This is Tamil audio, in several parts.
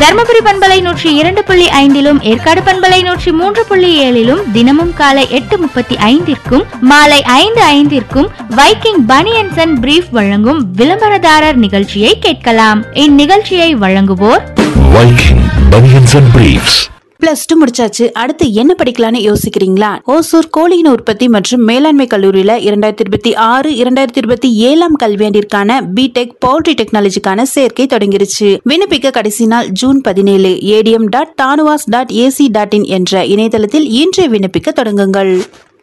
தர்மபுரி பண்பலை நூற்றி இரண்டு புள்ளி ஐந்திலும் ஏற்காடு பண்பலை நூற்றி மூன்று புள்ளி ஏழிலும் தினமும் காலை எட்டு முப்பத்தி ஐந்திற்கும் மாலை ஐந்து ஐந்திற்கும் வைக்கிங் பனியன்சன் அண்ட் பிரீஃப் வழங்கும் விளம்பரதாரர் நிகழ்ச்சியை கேட்கலாம் இந்நிகழ்ச்சியை வழங்குவோர் Viking Bunions and Briefs. Plus two முடிச்சாச்சு அடுத்து என்ன படிக்கலாம்னு யோசிக்கிறீங்களா ஓசூர் கோழியின் உற்பத்தி மற்றும் மேலாண்மை கல்லூரியில இரண்டாயிரத்தி இருபத்தி ஆறு இரண்டாயிரத்தி இருபத்தி ஏழாம் கல்வியாண்டிற்கான பிடெக் பவுல்ட்ரி டெக்னாலஜிக்கான சேர்க்கை தொடங்கிருச்சு விண்ணப்பிக்க கடைசி நாள் ஜூன் பதினேழு A D M dot Tanuvas dot A C dot in என்ற இணையதளத்தில் இன்றே விண்ணப்பிக்க தொடங்குங்கள்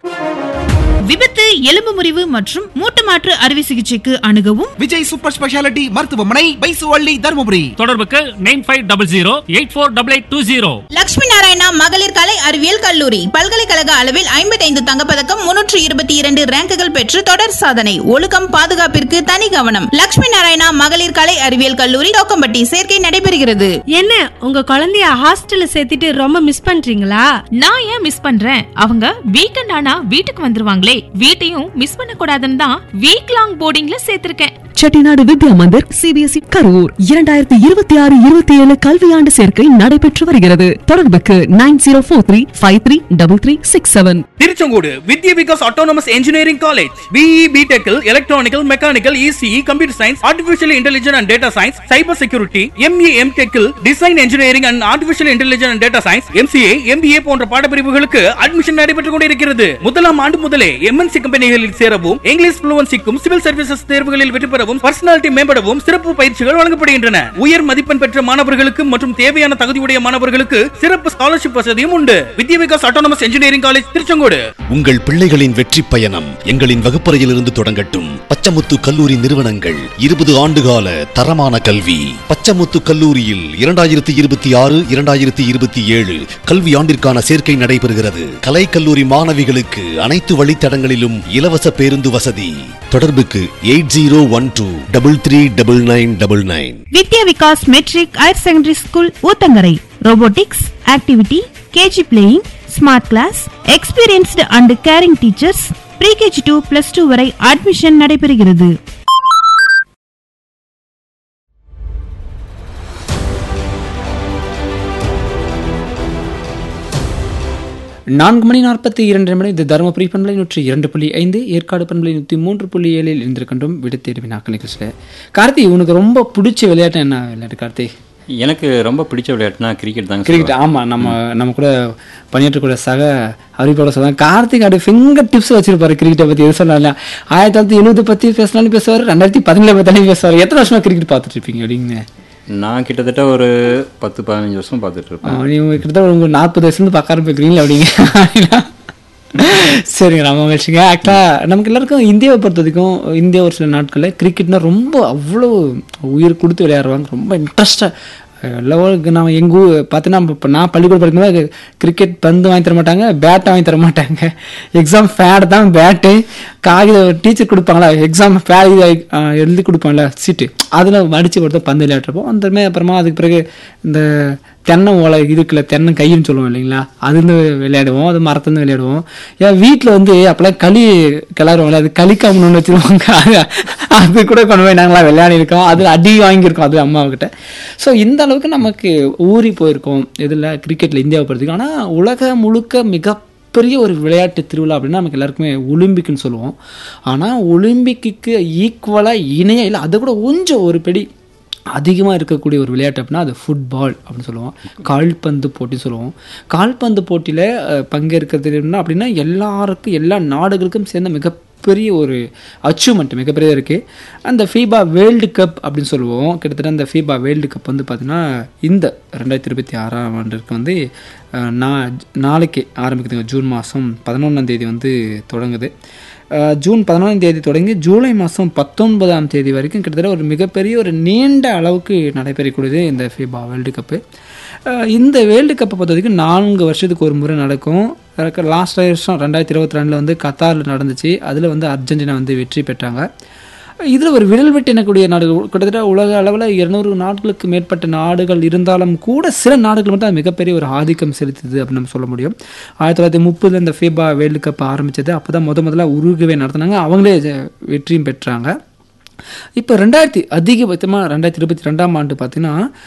விபத்து எலும்பு முறிவு மற்றும் மூட்டு மாற்று அறுவை சிகிச்சைக்கு அணுகவும் விஜய் சூப்பர் ஸ்பெஷாலிட்டி மருத்துவமனை பைசுவள்ளி தருமபுரி தொடர்புக்கு nine five double zero eight four double eight two zero Lakshmi Narayana மகளிர் கலை அறிவியல் கல்லூரி பல்கலைக்கழக அளவில் ஐம்பத்தைந்து தங்கப்பதக்கம் முன்னூற்று இருபத்தி இரண்டு ரேங்குகள் பெற்று தொடர் சாதனை ஒழுக்கம் பாதுகாப்பிற்கு தனி கவனம் லட்சுமி நாராயணா மகளிர் கலை அறிவியல் கல்லூரி தோக்கம்பட்டி சேர்க்கை நடைபெறுகிறது என்ன உங்க குழந்தைய ஹாஸ்டல்ல சேர்த்துட்டு ரொம்ப மிஸ் பண்றீங்களா நான் ஏன் மிஸ் பண்றேன் அவங்க வீக்கெண்ட் ஆனா வீட்டுக்கு வந்துருவாங்களே வீட்டையும் மிஸ் பண்ண கூடாதுன்னு தான் வீக் லாங் போர்டிங்ல சேர்த்திருக்கேன் செட்டிநாடு வித்யா மந்திர் சிபிஎஸ்இ கரூர் இரண்டாயிரத்தி இருபத்தி ஆறு இருபத்தி ஏழு கல்வியாண்டு சேர்க்கை நடைபெற்று வருகிறது தொடர்புக்கு nine zero four three five three double three six seven Tiruchengode Vidya Vikas autonomous engineering college BE பிடெக்கில் electronical mechanical ECE computer science artificial intelligence and data science cyber security ME M டெக்கில் design engineering and artificial intelligence and data science MCA MBA போன்ற பாடப்பிரிவுகளுக்கு அட்மிஷன் நடைபெற்றுக் கொண்டிருக்கிறது முதலாம் ஆண்டு முதலே எம்என்சி கம்பெனிகளில் சேரவும் இங்கிலீஷ் புளுவன்சிக்கும் சிவில் சர்வீசஸ் தேர்வுகளில் வெற்றி பெறவும் பர்சனாலிட்டி மேம்படவும் சிறப்பு பயிற்சிகள் வழங்கப்படுகின்றன உயர் மதிப்பெண் பெற்ற மாணவர்களுக்கு மற்றும் தேவையான தகுதியுடைய மாணவர்களுக்கு சிறப்பு ஸ்காலர்ஷிப் வசதியும் உண்டு Vidya Vikas autonomous engineering college Tiruchengode உங்கள் பிள்ளைகளின் வெற்றி பயணம் எங்களின் வகுப்பறையிலிருந்து தொடங்கட்டும் பச்சமுத்து கல்லூரி நிறுவனங்கள் இருபது ஆண்டுகால தரமான கல்வி பச்சமுத்து கல்லூரியில் இரண்டாயிரத்தி இருபத்தி ஆறு இரண்டாயிரத்தி இருபத்தி ஏழு கல்வி ஆண்டிற்கான சேர்க்கை நடைபெறுகிறது கலை கல்லூரி மாணவிகளுக்கு அனைத்து வழித்தடங்களிலும் இலவச பேருந்து வசதி தொடர்புக்கு eight zero one two double three double nine double nine Vidya Vikas matric higher secondary school Uthangarai robotics activity KG playing smart class experienced and caring teachers pre KG to plus two வரை அட்மிஷன் நடைபெறுகிறது நான்கு மணி நாற்பத்தி இரண்டு நிமிடம் இது தருமபுரி பண்பலை நூற்றி இரண்டு புள்ளி ஐந்து ஏற்காடு பண்பலை நூற்றி மூன்று புள்ளி ஏழில் இருந்திருக்கின்றோம் விட தேர்வு வினாக்கள் நிகழ்ச்சியில் கார்த்தி உனக்கு ரொம்ப பிடிச்ச விளையாட்டு என்ன விளையாட்டு கார்த்தி எனக்கு ரொம்ப பிடிச்ச விளையாட்டுனா கிரிக்கெட் தாங்க கிரிக்கெட் ஆமாம் நம்ம நம்ம கூட பணியாற்றக்கூடிய சக அறிவிப்பாளர் சொல்லுவாங்க கார்த்திக் அப்படி ஃபிங்கர் டிப்ஸ் வச்சிருப்பாரு கிரிக்கெட்டை பற்றி எது சொன்னாலும் ஆயிரத்தி தொள்ளாயிரத்தி எழுபது பற்றி பேசினாலும் பேசுவார் ரெண்டாயிரத்தி பதினேழு பத்தாலும் பேசுவார் எத்தனை வருஷமா கிரிக்கெட் பார்த்துட்டு இருப்பீங்க அப்படிங்க நான் கிட்டத்தட்ட ஒரு பத்து பதினஞ்சு வருஷம் பார்த்துட்டு இருப்பேன் நீங்க கிட்டத்தட்ட உங்களுக்கு நாற்பது வயசுலேருந்து பார்க்க ஆரம்பிக்கிறீங்களா அப்படிங்க சரிங்க நம்ம மகிழ்ச்சிங்க ஆக்சுவலாக நமக்கு எல்லாருக்கும் இந்தியாவை பொறுத்த வரைக்கும் இந்தியா ஒரு சில நாட்களில் கிரிக்கெட்னா ரொம்ப அவ்வளோ உயிர் கொடுத்து விளையாடுவாங்க ரொம்ப இன்ட்ரெஸ்டாக லெவலுக்கு நான் எங்கள் ஊர் பார்த்தீங்கன்னா இப்போ நான் பள்ளிக்கூடம் படிக்கும்போது கிரிக்கெட் பந்து வாங்கி தர மாட்டாங்க பேட்டை வாங்கி தர மாட்டாங்க எக்ஸாம் ஃபேட் தான் பேட்டு காகித டீச்சர் கொடுப்பாங்களா எக்ஸாம் ஃபேட் இது எழுதி கொடுப்பாங்களா சீட்டு அதில் மடித்து கொடுத்தா பந்து விளையாட்டுருப்போம் அந்த மாதிரி அப்புறமா அதுக்கு பிறகு இந்த தென்னை ஓலை இருக்குல்ல தென்னை கைன்னு சொல்லுவோம் இல்லைங்களா அதுலேருந்து விளையாடுவோம் அது மரத்துலேருந்து விளையாடுவோம் ஏன் வீட்டில் வந்து அப்போல்லாம் களி கிளறுவோம்ல அது களிக்காமன்னு ஒன்று வச்சுருவாங்க அது அது கூட கொண்டு போய் நாங்களாம் விளையாடிருக்கோம் அது அடி வாங்கியிருக்கோம் அது அம்மாவுக்கிட்ட ஸோ இந்த அளவுக்கு நமக்கு ஊறி போயிருக்கோம் இதில் கிரிக்கெட்டில் இந்தியாவை பொறுத்தவரைக்கும் ஆனால் உலக முழுக்க மிக பெரிய ஒரு விளையாட்டு திருவிழா அப்படின்னா நமக்கு எல்லாருக்குமே ஒலிம்பிக்னு சொல்லுவோம் ஆனால் ஒலிம்பிக்கு ஈக்குவலாக இணைய இல்லை அதை கூட கொஞ்சம் ஒரு படி அதிகமாக இருக்கக்கூடிய ஒரு விளையாட்டு அப்படின்னா அது ஃபுட்பால் அப்படின்னு சொல்லுவோம் கால்பந்து போட்டி சொல்லுவோம் கால்பந்து போட்டியில் பங்கேற்கிறது என்ன அப்படின்னா எல்லாருக்கும் எல்லா நாடுகளுக்கும் சேர்ந்த மிக பெரிய ஒரு அச்சீவ்மெண்ட் மிகப்பெரிய இருக்குது அந்த ஃபீபா வேர்ல்டு கப் அப்படின்னு சொல்லுவோம் கிட்டத்தட்ட அந்த ஃபீபா வேர்ல்டு கப் வந்து பார்த்திங்கன்னா இந்த ரெண்டாயிரத்தி இருபத்தி ஆறாம் ஆண்டிற்கு வந்து நான் நாளைக்கு ஆரம்பிக்குதுங்க ஜூன் மாதம் பதினொன்றாம் தேதி வந்து தொடங்குது ஜூன் பதினொன்றாம் தேதி தொடங்கி ஜூலை மாதம் பத்தொன்பதாம் தேதி வரைக்கும் கிட்டத்தட்ட ஒரு மிகப்பெரிய ஒரு நீண்ட அளவுக்கு நடைபெறக்கூடியது இந்த ஃபீபா வேர்ல்டு கப்பு இந்த வேர்ல்டு கப்பை பொறுத்த வரைக்கும் நான்கு வருஷத்துக்கு ஒரு முறை நடக்கும் லாஸ்ட் வருஷம் ரெண்டாயிரத்தி இருபத்தி ரெண்டில் வந்து கத்தாரில் நடந்துச்சு அதில் வந்து அர்ஜென்டினா வந்து வெற்றி பெற்றாங்க இதில் ஒரு விரல் விட்டு எண்ணக்கூடிய நாடுகள் கிட்டத்தட்ட உலக அளவில் இருநூறு நாடுகளுக்கு மேற்பட்ட நாடுகள் இருந்தாலும் கூட சில நாடுகள் மட்டும் அது மிகப்பெரிய ஒரு ஆதிக்கம் செலுத்துது அப்படின்னு நம்ம சொல்ல முடியும் ஆயிரத்தி தொள்ளாயிரத்தி முப்பதில் இந்த ஃபீபா வேர்ல்டு கப் ஆரம்பித்தது அப்போ தான் முத முதல்ல உருகுவே நடத்தினாங்க அவங்களே வெற்றியும் பெற்றாங்க இப்போ ரெண்டாயிரத்தி அதிகபட்சமாக ரெண்டாயிரத்தி இருபத்தி ரெண்டாம் ஆண்டு பார்த்தீங்கன்னா